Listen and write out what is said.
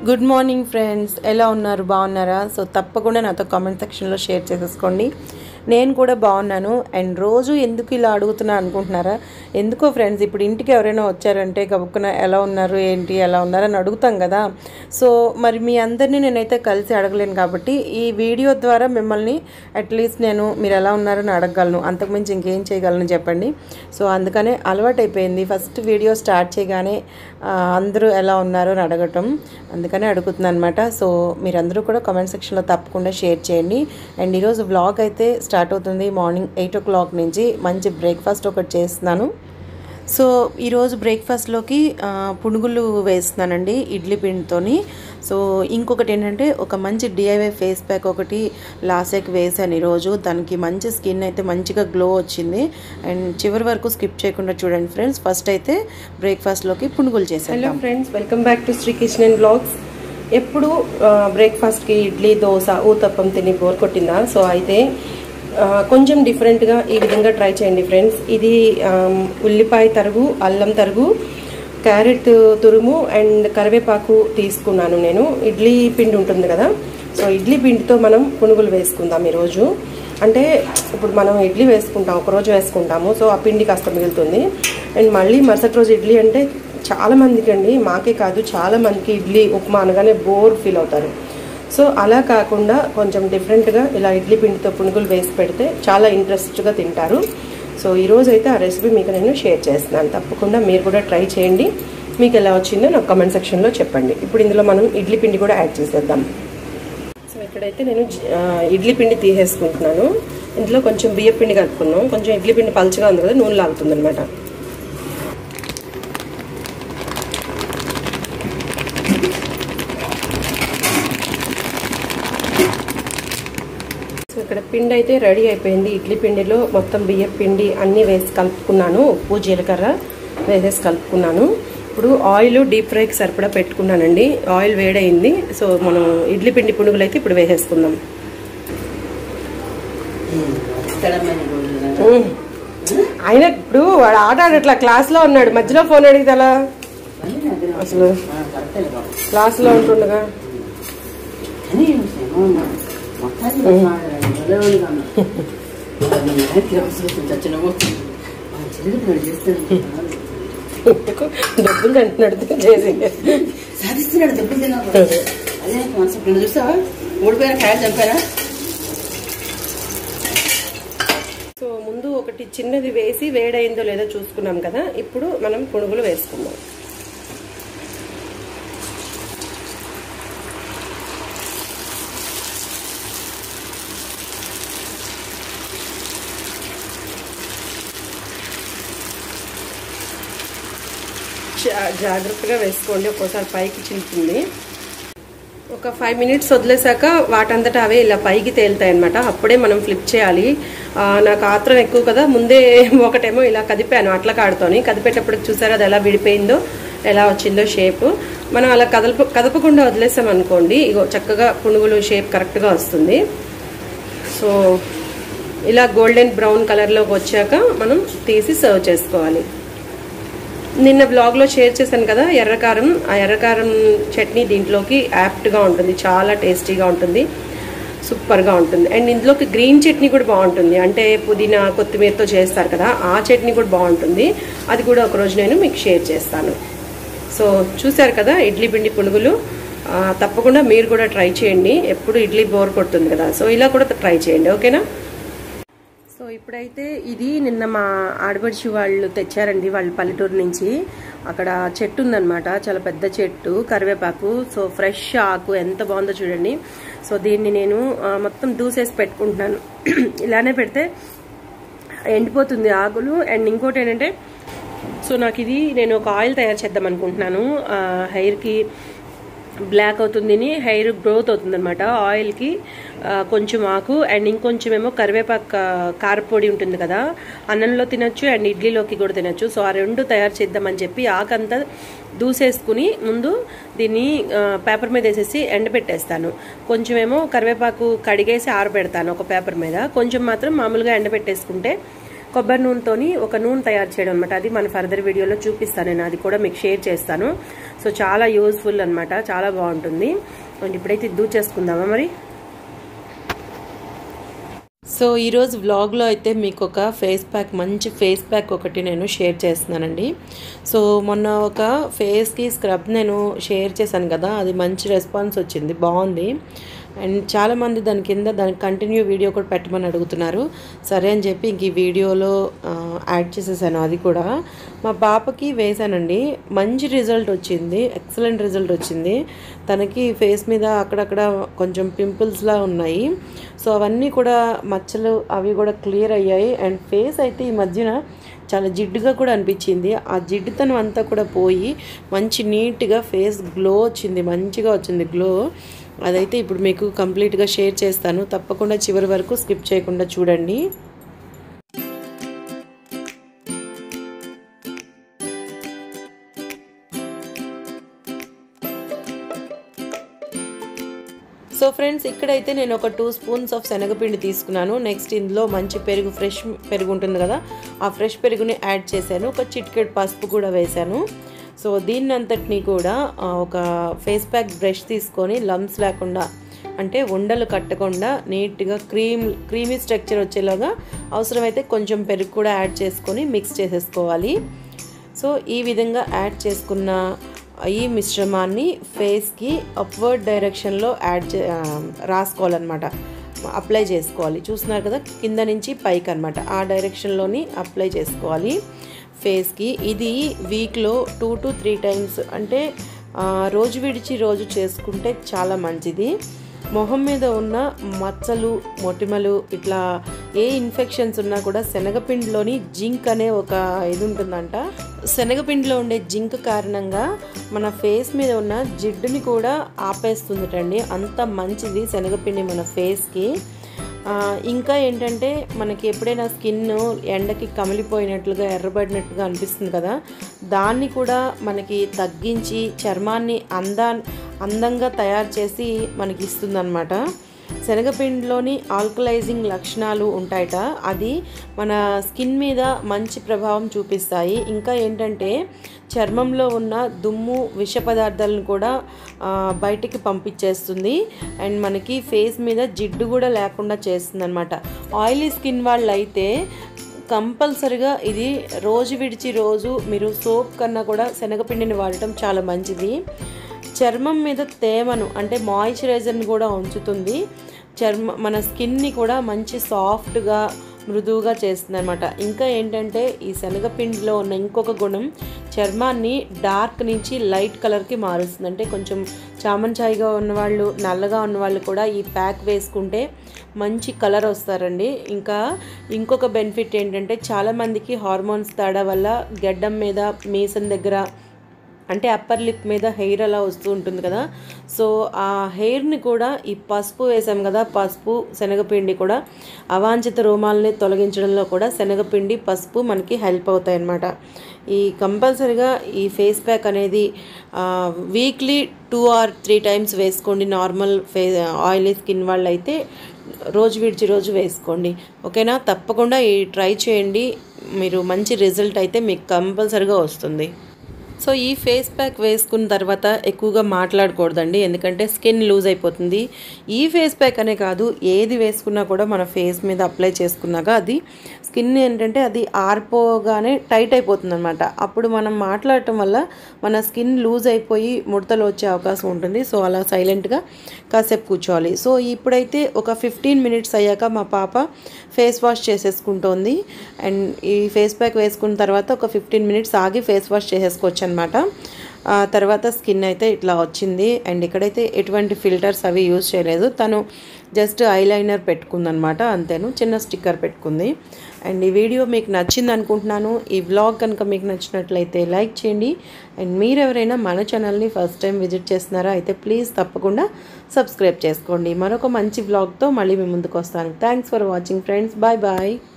Good morning friends ఎలా ఉన్నారు బాగున్నారా సో తప్పకుండా నాతో కామెంట్ సెక్షన్లో షేర్ చేసేసుకోండి నేను కూడా బాగున్నాను అండ్ రోజు ఎందుకు ఇలా అడుగుతున్నా అనుకుంటున్నారా ఎందుకో ఫ్రెండ్స్ ఇప్పుడు ఇంటికి ఎవరైనా వచ్చారంటే గబుక్కున ఎలా ఉన్నారు ఏంటి ఎలా ఉన్నారు అని అడుగుతాం కదా సో మరి మీ అందరినీ నేనైతే కలిసి అడగలేను కాబట్టి ఈ వీడియో ద్వారా మిమ్మల్ని అట్లీస్ట్ నేను మీరు ఎలా ఉన్నారని అడగగలను అంతకుమించి ఇంకేం చేయగలను చెప్పండి సో అందుకనే అలవాటైపోయింది ఫస్ట్ వీడియో స్టార్ట్ చేయగానే ఆ, అందరూ ఎలా ఉన్నారో అని అడగటం అందుకనే అడుగుతున్నాను అనమాట సో మీరందరూ కూడా కామెంట్ సెక్షన్లో తప్పకుండా షేర్ చేయండి అండ్ ఈరోజు వ్లాగ్ అయితే స్టార్ట్ అవుతుంది మార్నింగ్ ఎయిట్ ఓ క్లాక్ నుంచి మంచి బ్రేక్ఫాస్ట్ ఒకటి చేస్తున్నాను సో ఈరోజు బ్రేక్ఫాస్ట్లోకి ఆ, పునుగులు వేస్తున్నానండి ఇడ్లీ పిండితోని సో ఇంకొకటి ఏంటంటే ఒక మంచి డిఐవై ఫేస్ ప్యాక్ ఒకటి లాసెక్ వేసాను ఈరోజు దానికి మంచి స్కిన్ అయితే మంచిగా గ్లో వచ్చింది అండ్ చివరి వరకు స్కిప్ చేయకుండా చూడండి ఫ్రెండ్స్ ఫస్ట్ అయితే బ్రేక్ఫాస్ట్లోకి పునుగులు చేశాను hello friends welcome back to Sri kitchen and vlogs ఎప్పుడు బ్రేక్ఫాస్ట్కి ఇడ్లీ దోశ ఊతప్పం తిని బోర్ కొట్టిందా సో అయితే ఆ, కొంచెం డిఫరెంట్గా ఈ విధంగా ట్రై చేయండి ఫ్రెండ్స్ ఇది ఆమ్, ఉల్లిపాయ తరుగు అల్లం తరుగు క్యారెట్ తురుము అండ్ కరివేపాకు తీసుకున్నాను నేను ఇడ్లీ పిండి ఉంటుంది కదా సో ఇడ్లీ పిండితో మనం పునుగులు వేసుకుందాం ఈరోజు అంటే ఇప్పుడు మనం ఇడ్లీ వేసుకుంటాం ఒక రోజు వేసుకుంటాము సో ఆ పిండి కాస్త మిగులుతుంది అండ్ మళ్ళీ మరుసటి రోజు ఇడ్లీ అంటే చాలా మందికి అండి మాకే కాదు చాలా మందికి ఇడ్లీ ఉప్మా అనగానే బోర్ ఫీల్ అవుతారు సో అలా కాకుండా కొంచెం డిఫరెంట్గా ఇలా ఇడ్లీ పిండితో పునుగులు వేసి పెడితే చాలా ఇంట్రెస్ట్గా తింటారు సో ఈరోజు అయితే ఆ రెసిపీ మీకు నేను షేర్ చేస్తున్నాను తప్పకుండా మీరు కూడా ట్రై చేయండి మీకు ఎలా వచ్చిందో నాకు కామెంట్ సెక్షన్లో చెప్పండి ఇప్పుడు ఇందులో మనం ఇడ్లీ పిండి కూడా యాడ్ చేసేద్దాం సో ఇక్కడైతే నేను జ- ఆ, ఇడ్లీ పిండి తీసేసుకుంటున్నాను ఇందులో కొంచెం బియ్య పిండి కలుపుకున్నాం కొంచెం ఇడ్లీ పిండి పలుచగా ఉంది కదా నూనె లాగుతుంది అనమాట సో ఇక్కడ పిండి అయితే రెడీ అయిపోయింది ఇడ్లీ పిండిలో మొత్తం బియ్య పిండి అన్నీ వేసి కలుపుకున్నాను ఉప్పు జీలకర్ర వేసేసి కలుపుకున్నాను ఇప్పుడు ఆయిల్ డీప్ ఫ్రైకి సరిపడా పెట్టుకున్నానండి ఆయిల్ వేడైంది సో మనం ఇడ్లీ పిండి పునుగులు అయితే ఇప్పుడు వేసేసుకుందాం ఉమ్. ఆయన ఇప్పుడు వాడు ఆట ఆడట్లా క్లాస్లో ఉన్నాడు మధ్యలో ఫోన్ అడిగితే ఎలా అసలు క్లాస్లో ఉంటుండగా ఎందుకు డబ్బులు తింటున్నాడు చేసి సాధిస్తున్నాడు దెబ్బలు తిన్నాడు అదే మనసు ఇప్పుడు చూసావా ఓడిపోయిన కాయలు చంపారా సో ముందు ఒకటి చిన్నది వేసి వేడైందో లేదో చూసుకున్నాం కదా ఇప్పుడు మనం పునుగులు వేసుకుందాం జా- జాగ్రత్తగా వేసుకోండి ఒక్కోసారి పైకి చిలుతుంది ఒక ఫైవ్ మినిట్స్ వదిలేసాక వాటంతటా అవే ఇలా పైకి తేలుతాయి అనమాట అప్పుడే మనం ఫ్లిప్ చేయాలి ఆ, నాకు ఆత్రం ఎక్కువ కదా ముందే ఒకటేమో ఇలా కదిపాను అట్ల కాడుతోని కదిపేటప్పుడు చూసారు అది ఎలా విడిపోయిందో ఎలా వచ్చిందో షేప్ మనం అలా కదలప కదపకుండా వదిలేసాం అనుకోండి ఇగో చక్కగా పునుగులు షేప్ కరెక్ట్గా వస్తుంది సో ఇలా గోల్డెన్ బ్రౌన్ కలర్లోకి వచ్చాక మనం తీసి సర్వ్ చేసుకోవాలి నిన్న బ్లాగ్లో షేర్ చేశాను కదా ఎర్రకారం ఆ ఎర్రకారం చట్నీ దీంట్లోకి యాప్ట్గా ఉంటుంది చాలా టేస్టీగా ఉంటుంది సూపర్గా ఉంటుంది అండ్ ఇందులోకి గ్రీన్ చట్నీ కూడా బాగుంటుంది అంటే పుదీనా కొత్తిమీరతో చేస్తారు కదా ఆ చట్నీ కూడా బాగుంటుంది అది కూడా ఒకరోజు నేను మీకు షేర్ చేస్తాను సో చూశారు కదా ఇడ్లీ పిండి పునుగులు ఆ, తప్పకుండా మీరు కూడా ట్రై చేయండి ఎప్పుడు ఇడ్లీ బోర్ కొడుతుంది కదా సో ఇలా కూడా ట్రై చేయండి ఓకేనా సో ఇప్పుడైతే ఇది నిన్న మా ఆడపడిచి వాళ్ళు తెచ్చారండి వాళ్ళ పల్లెటూరు నుంచి అక్కడ చెట్టు ఉందన్నమాట చాలా పెద్ద చెట్టు కరివేపాకు సో ఫ్రెష్ ఆకు ఎంత బాగుందో చూడండి సో దీన్ని నేను ఆ, మొత్తం దూసేసి పెట్టుకుంటున్నాను ఇలానే పెడితే ఎండిపోతుంది ఆకులు అండ్ ఇంకోటి ఏంటంటే సో నాకు ఇది నేను ఒక ఆయిల్ తయారు చేద్దాం అనుకుంటున్నాను ఆ, హెయిర్కి బ్లాక్ అవుతుందని హెయిర్ గ్రోత్ అవుతుంది అనమాట ఆయిల్కి ఆ, కొంచెం ఆకు అండ్ ఇంకొంచెం ఏమో కరివేపాకు కా- కారపొడి ఉంటుంది కదా అన్నంలో తినొచ్చు అండ్ ఇడ్లీలోకి కూడా తినొచ్చు సో ఆ రెండు తయారు చేద్దామని చెప్పి ఆకంతా దూసేసుకుని ముందు దీన్ని ఆ, పేపర్ మీద వేసేసి ఎండబెట్టేస్తాను కొంచెం ఏమో కరివేపాకు కడిగేసి ఆరబెడతాను ఒక పేపర్ మీద కొంచెం మాత్రం మామూలుగా ఎండబెట్టేసుకుంటే కొబ్బరి నూనెతోని ఒక నూనె తయారు చేయడం అనమాట అది మన ఫర్దర్ వీడియోలో చూపిస్తాను నేను అది కూడా మీకు షేర్ చేస్తాను సో చాలా యూజ్ఫుల్ అనమాట చాలా బాగుంటుంది అండ్ ఇప్పుడైతే ఇది చేసుకుందామా మరి సో ఈరోజు వ్లాగ్లో అయితే మీకు ఒక ఫేస్ ప్యాక్ మంచి ఫేస్ ప్యాక్ ఒకటి నేను షేర్ చేస్తున్నానండి సో మొన్న ఒక ఫేస్కి స్క్రబ్ నేను షేర్ చేశాను కదా అది మంచి రెస్పాన్స్ వచ్చింది బాగుంది అండ్ చాలామంది దాని కింద దానికి కంటిన్యూ వీడియో కూడా పెట్టమని అడుగుతున్నారు సరే అని చెప్పి ఇంక ఈ వీడియోలో ఆ, యాడ్ చేసేసాను అది కూడా మా పాపకి వేశానండి మంచి రిజల్ట్ వచ్చింది ఎక్సలెంట్ రిజల్ట్ వచ్చింది తనకి ఫేస్ మీద అక్కడక్కడ కొంచెం పింపుల్స్లా ఉన్నాయి సో అవన్నీ కూడా మచ్చలు అవి కూడా క్లియర్ అయ్యాయి అండ్ ఫేస్ అయితే ఈ మధ్యన చాలా జిడ్డుగా కూడా అనిపించింది ఆ జిడ్డుతనం అంతా కూడా పోయి మంచి నీట్గా ఫేస్ గ్లో వచ్చింది మంచిగా వచ్చింది గ్లో అదైతే ఇప్పుడు మీకు కంప్లీట్గా షేర్ చేస్తాను తప్పకుండా చివరి వరకు స్కిప్ చేయకుండా చూడండి సో ఫ్రెండ్స్ ఇక్కడైతే నేను ఒక టూ స్పూన్స్ ఆఫ్ శనగపిండి తీసుకున్నాను నెక్స్ట్ ఇందులో మంచి పెరుగు ఫ్రెష్ పెరుగు ఉంటుంది కదా ఆ ఫ్రెష్ పెరుగుని యాడ్ చేశాను ఒక చిటికెట్ పసుపు కూడా వేశాను సో దీన్ని అంతటినీ కూడా ఆ, ఒక ఫేస్ ప్యాక్ బ్రష్ తీసుకొని లమ్స్ లేకుండా అంటే ఉండలు కట్టకుండా నీట్గా క్రీమ్ క్రీమీ స్ట్రక్చర్ వచ్చేలాగా అవసరమైతే కొంచెం పెరుగు కూడా యాడ్ చేసుకొని మిక్స్ చేసేసుకోవాలి సో ఈ విధంగా యాడ్ చేసుకున్న ఈ మిశ్రమాన్ని ఫేస్కి అప్వర్డ్ డైరెక్షన్లో యాడ్ చే ఆ, రాసుకోవాలన్నమాట అప్లై చేసుకోవాలి చూస్తున్నారు కదా కింద నుంచి పైకి అనమాట ఆ డైరెక్షన్లోని అప్లై చేసుకోవాలి ఫేస్కి ఇది వీక్లో టూ టు త్రీ టైమ్స్ అంటే ఆ, రోజు విడిచి రోజు చేసుకుంటే చాలా మంచిది మొహం మీద ఉన్న మచ్చలు మొటిమలు ఇట్లా ఏ ఇన్ఫెక్షన్స్ ఉన్నా కూడా శనగపిండిలోని జింక్ అనే ఒక ఇది ఉంటుందంట శనగపిండిలో ఉండే జింక్ కారణంగా మన ఫేస్ మీద ఉన్న జిడ్డుని కూడా ఆపేస్తుందటండి అంత మంచిది శనగపిండి మన ఫేస్కి ఆ, ఇంకా ఏంటంటే మనకి ఎప్పుడైనా స్కిన్ ఎండకి కమిలిపోయినట్లుగా ఎర్రబడినట్టుగా అనిపిస్తుంది కదా దాన్ని కూడా మనకి తగ్గించి చర్మాన్ని అందా అందంగా తయారు చేసి మనకి ఇస్తుందన్నమాట శనగపిండిలోని ఆల్కలైజింగ్ లక్షణాలు ఉంటాయట అది మన స్కిన్ మీద మంచి ప్రభావం చూపిస్తాయి ఇంకా ఏంటంటే చర్మంలో ఉన్న దుమ్ము విష పదార్థాలను కూడా ఆ, బయటికి పంపించేస్తుంది అండ్ మనకి ఫేస్ మీద జిడ్డు కూడా లేకుండా చేస్తుంది అనమాట ఆయిలీ స్కిన్ వాళ్ళు అయితే కంపల్సరిగా ఇది రోజు విడిచి రోజు మీరు సోప్ కన్నా కూడా శనగపిండిని వాడటం చాలా మంచిది చర్మం మీద తేమను అంటే మాయిశ్చరైజర్ని కూడా ఉంచుతుంది చర్మ మన స్కిన్ని కూడా మంచి సాఫ్ట్గా మృదువుగా చేస్తుంది అనమాట ఇంకా ఏంటంటే ఈ శనగపిండిలో ఉన్న ఇంకొక గుణం చర్మాన్ని డార్క్ నుంచి లైట్ కలర్కి మారుస్తుంది అంటే కొంచెం చామంచాయిగా ఉన్నవాళ్ళు నల్లగా ఉన్నవాళ్ళు కూడా ఈ ప్యాక్ వేసుకుంటే మంచి కలర్ వస్తారండి ఇంకా ఇంకొక బెనిఫిట్ ఏంటంటే చాలామందికి హార్మోన్స్ తేడా వల్ల గెడ్డం మీద మీసం దగ్గర అంటే అప్పర్ లిప్ మీద హెయిర్ అలా వస్తూ ఉంటుంది కదా సో ఆ హెయిర్ని కూడా ఈ పసుపు వేసాం కదా పసుపు శనగపిండి కూడా అవాంఛిత రోమాలని తొలగించడంలో కూడా శనగపిండి పసుపు మనకి హెల్ప్ అవుతాయి అన్నమాట ఈ కంపల్సరిగా ఈ ఫేస్ ప్యాక్ అనేది weekly two or three times వేసుకోండి నార్మల్ ఫే ఆయిలీ స్కిన్ వాళ్ళు అయితే రోజు విడిచి రోజు వేసుకోండి ఓకేనా తప్పకుండా ఈ ట్రై చేయండి మీరు మంచి రిజల్ట్ అయితే మీకు కంపల్సరిగా వస్తుంది సో ఈ ఫేస్ ప్యాక్ వేసుకున్న తర్వాత ఎక్కువగా మాట్లాడకూడదండి ఎందుకంటే స్కిన్ లూజ్ అయిపోతుంది ఈ ఫేస్ ప్యాక్ అనే కాదు ఏది వేసుకున్నా కూడా మన ఫేస్ మీద అప్లై చేసుకున్నాక అది స్కిన్ ఏంటంటే అది ఆరిపోగానే టైట్ అయిపోతుంది అనమాట అప్పుడు మనం మాట్లాడటం వల్ల మన స్కిన్ లూజ్ అయిపోయి ముడతలు వచ్చే అవకాశం ఉంటుంది సో అలా సైలెంట్గా కాసేపు కూర్చోవాలి సో ఇప్పుడైతే ఒక ఫిఫ్టీన్ మినిట్స్ అయ్యాక మా పాప ఫేస్ వాష్ చేసేసుకుంటోంది అండ్ ఈ ఫేస్ ప్యాక్ వేసుకున్న తర్వాత ఒక ఫిఫ్టీన్ మినిట్స్ ఆగి ఫేస్ వాష్ చేసేసుకోవచ్చు అనమాట ఆ తర్వాత స్కిన్ అయితే ఇట్లా వచ్చింది అండ్ ఇక్కడైతే ఎటువంటి ఫిల్టర్స్ అవి యూజ్ చేయలేదు తను జస్ట్ ఐలైనర్ పెట్టుకుందనమాట అంతేను చిన్న స్టిక్కర్ పెట్టుకుంది అండ్ ఈ వీడియో మీకు నచ్చింది అనుకుంటున్నాను ఈ వ్లాగ్ కనుక మీకు నచ్చినట్లయితే లైక్ చేయండి అండ్ మీరు ఎవరైనా మన ఛానల్ని ఫస్ట్ టైం విజిట్ చేస్తున్నారా అయితే ప్లీజ్ తప్పకుండా సబ్స్క్రైబ్ చేసుకోండి మరొక మంచి వ్లాగ్తో మళ్ళీ మీ ముందుకు వస్తాను thanks for watching friends bye bye